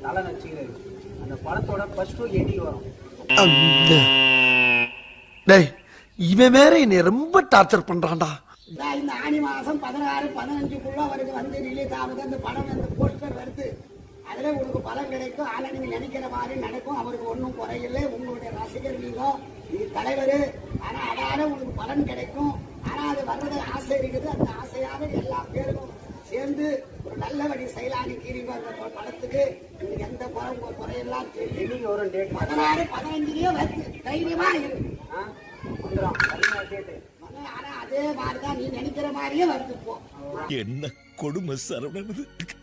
தலை நடிச்சுக்கிறாரு அந்த படத்தோட ஃபர்ஸ்ட் எடி வரும் டேய் இவன் வேற என்னை ரொம்ப டார்ச்சர் பண்றான்டா இதான் இந்த ஆனி மாசம் பதினாறு பதினஞ்சுக்குள்ள அவருக்கு வந்து ரிலீஸ் ஆகுது அந்த படம் அந்த போஸ்டர் வருது அதுல உங்களுக்கு பலன் கிடைக்கும் ஆனா நீங்க நினைக்கிற மாதிரி நடக்கும் அவருக்கு ஒன்றும் குறையில்லை உங்களுடைய ரசிகர் நீங்க நீ தலைவர் ஆனா அதால உங்களுக்கு பலன் கிடைக்கும் ஆனா அது வர்றது ஆசை இருக்குது அந்த ஆசையாக எல்லா பேருக்கும் சேர்ந்து ஒரு நல்ல வழி செயலாணி கீரிங்க அந்த ப- படத்துக்கு உங்களுக்கு எந்த குறை உங்க குறையெல்லாம் தெரியும் என்னைக்கு வரும் டேட் பதினாறு பதினஞ்சுலயே வருது தைரியமா இருக்கு ஆ வந்துடும் பதினாறு டேட்டு ஆனா அதே மாதிரிதான் நீ நினைக்கிற மாதிரியே வருது இப்போ என்ன கொடுமை சரவணன் இது